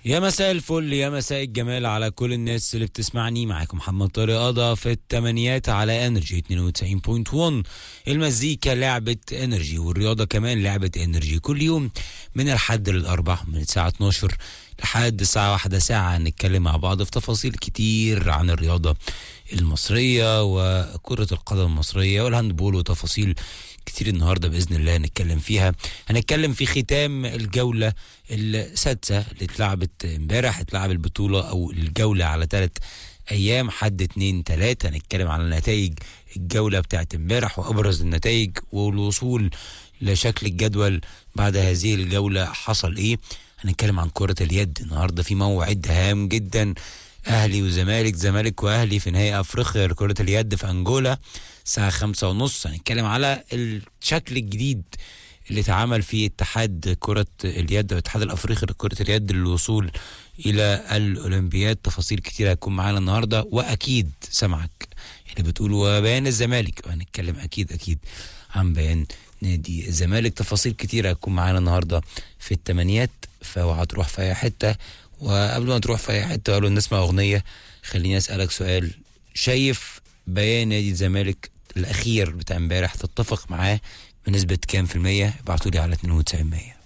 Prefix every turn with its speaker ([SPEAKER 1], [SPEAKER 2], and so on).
[SPEAKER 1] يا مساء الفل يا مساء الجمال على كل الناس اللي بتسمعني معاكم محمد طارق قضا في التمانيات على انرجي 92.1 المزيكا لعبة انرجي والرياضة كمان لعبة انرجي كل يوم من الحد للاربع من الساعة 12 لحد الساعة واحدة ساعة هنتكلم مع بعض في تفاصيل كتير عن الرياضة المصرية وكرة القدم المصرية والهاندبول وتفاصيل كتير النهارده باذن الله هنتكلم فيها هنتكلم في ختام الجوله السادسه اللي اتلعبت امبارح اتلعب البطوله او الجوله على ثلاث ايام حد اتنين تلاته هنتكلم على نتائج الجوله بتاعت امبارح وابرز النتائج والوصول لشكل الجدول بعد هذه الجوله حصل ايه هنتكلم عن كره اليد النهارده في موعد هام جدا اهلي وزمالك زمالك واهلي في نهائي افريقيا لكره اليد في انجولا الساعه خمسة ونص هنتكلم على الشكل الجديد اللي اتعمل في اتحاد كرة اليد والاتحاد الافريقي لكرة اليد للوصول الى الاولمبياد تفاصيل كتير هتكون معانا النهارده واكيد سمعك اللي بتقول وبيان الزمالك هنتكلم اكيد اكيد عن بيان نادي الزمالك تفاصيل كتير هتكون معانا النهارده في التمانيات فاوعى تروح في اي حته وقبل ما تروح في اي حته قالوا نسمع اغنيه خليني اسالك سؤال شايف بيان نادي الزمالك الاخير بتاع امبارح تتفق معاه بنسبه كام في الميه ابعتوا لي على 92%